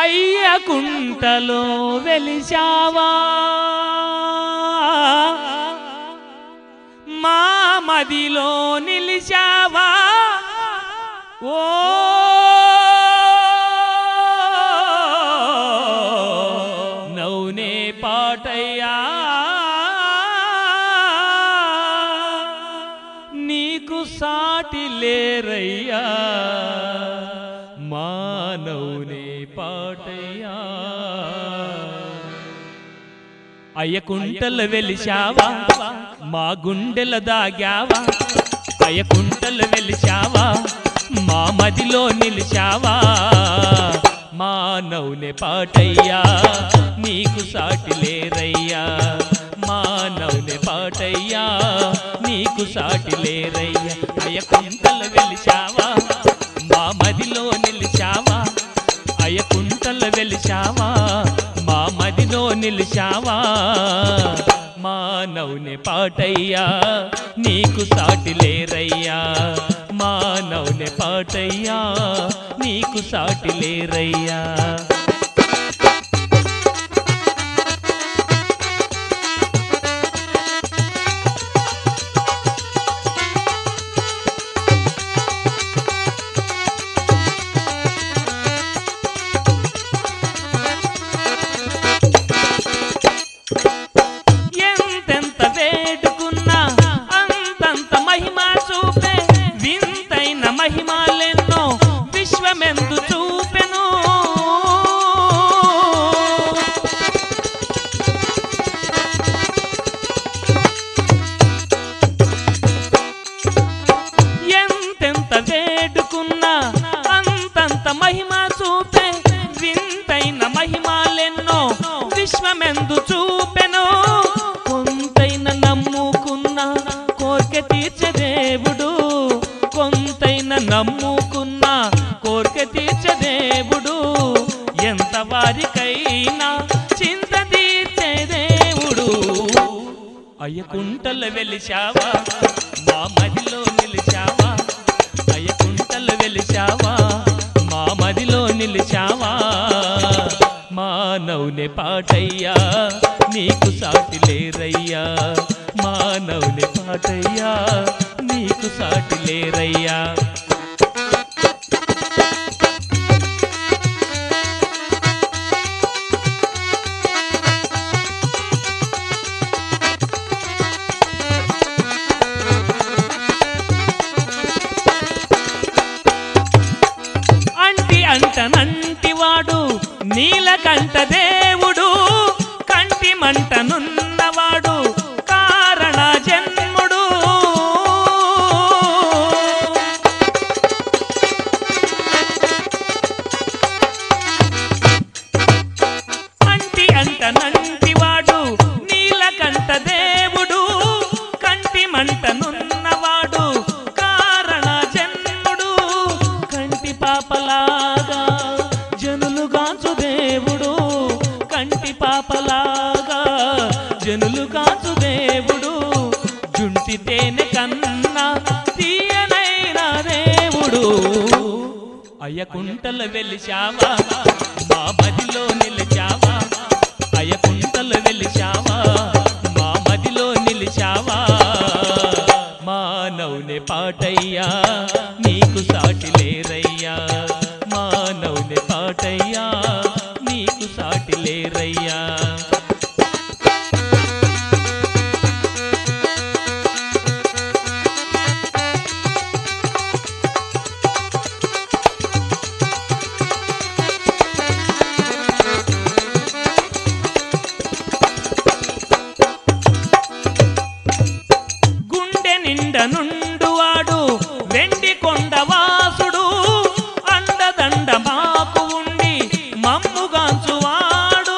అయ్యకుంటలో వెలిశావా మా మదిలో నిలిచావా ఓ నౌనే పాటయ్యా నీకు సాటి లేరయ్యా మానవునే పాటయ్యా అయ్యకుంటల వెలిశావా మా గుండెల దాగావా అయ్యకుంటల వెలిశావా మా మదిలో నిలిచావా మానవునే పాటయ్యా నీకు సాటి లేరయ్యా మానవునే పాటయ్యా నీకు సాటి లేరయ్యా అయ్యకుంటల వెలిశావా మా మదిలో నిలిచావా అయ్యకుంటల వెలిశావా మా మదిలో నిలిచావా మానవుని పాటయ్యా నీకు సాటి లేరయ్యా మానవుని పాటయ్యా నీకు సాటి లేరయ్యా ఎంతెంత వేడుకున్నా అంతంత మహిమ చూపే వింతైన మహిమాలెన్నో విశ్వమెందు చూపెను ఎంతెంత వేడుకున్నా అంతంత మహిమ చూపే వింతైన మహిమాలెన్నో విశ్వమెందు చూపెను కొంతైన నమ్ముకున్న కోరిక తీర్చే దేవుడు కొంతైన నమ్ముకున్న కోరిక తీర్చే దేవుడు ఎంత వారికైనా చింత తీర్చే దేవుడు అయ్యకుంటల వెలిశావా మా మదిలో నిలిచావా అయ్యకుంటల వెలిశావా మా మదిలో నిలిచావా మానవుని పాటయ్యా నీకు సాటి లేరయ్యా మానవుని పాటయ్యా నీకు సాటి లేరయ్యా అంటి అంటనంటివాడు నీలకంఠ దేవుడు కంటి మంటనున్నవాడు కారణ జన్ముడు అంటి అంటనంటివాడు నీలకంఠ దేవుడు కంటి మంటనున్నవాడు కారణ జన్ముడు కంటి పాపలాగా జనులుగాంచు దేవుడు కంటి పాపలాగా జనులుగాంచు దేవుడు జుంటి తేనె కన్నా తీయనైన దేవుడు అయ్యకుంటల వెలిశావా మా మదిలో నిలిచావా అయ్యకుంటల వెలిశావా మా మదిలో నిలిచావా మానవుని పాటయ్యా నీకు సాటి లేరయ్యా మానవుని పాటయ్యా నీకు సాటి లేరయ్యా గుండె నిండ నుండువాడు వెండి కొండ వాసుడు అండదండ మాకు ఉండి మమ్ముగాంచువాడు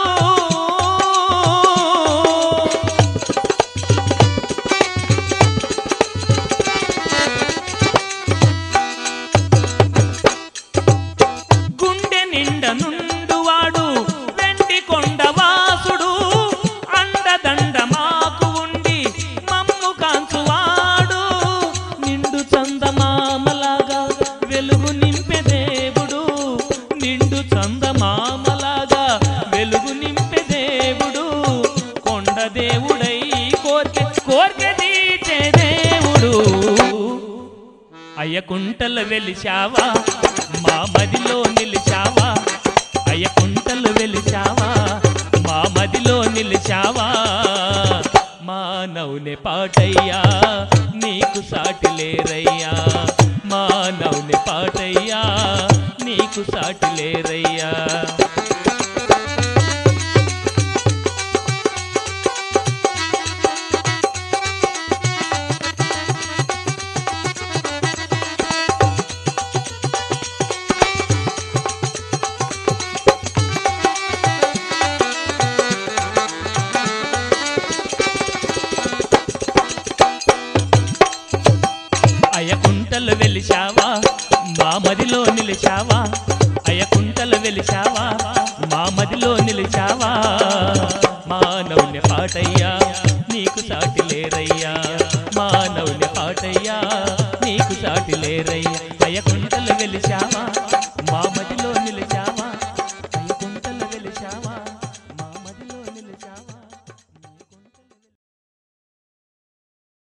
గుండె నిండ నుండువాడు వెండి కొండ వాసుడు అండదండ మాకు ఉండి మమ్ము కాంచువాడు నిండు చందమామలాగా వెలుగు నింపె దేవుడు నిండు చందమామలాగా అయ్యకుంటలు వెలిచావా మా మదిలో నిలిచావా అయ్యకుంటలు వెలిచావా మా మదిలో నిలిచావా మానవుని పాటయ్యా నీకు సాటి లేరయ్యా మానవుని పాటయ్యా నీకు సాటి లేరయ్యా అయ్యకుంటలు వెలిచావా మా మదిలో నిలిచావా అయ్యకుంటలు వెలిచావా మా మదిలో నిలిచావా మానవుని పాటయ్యా నీకు సాటి లేరయ్యా మానవుని పాటయ్యా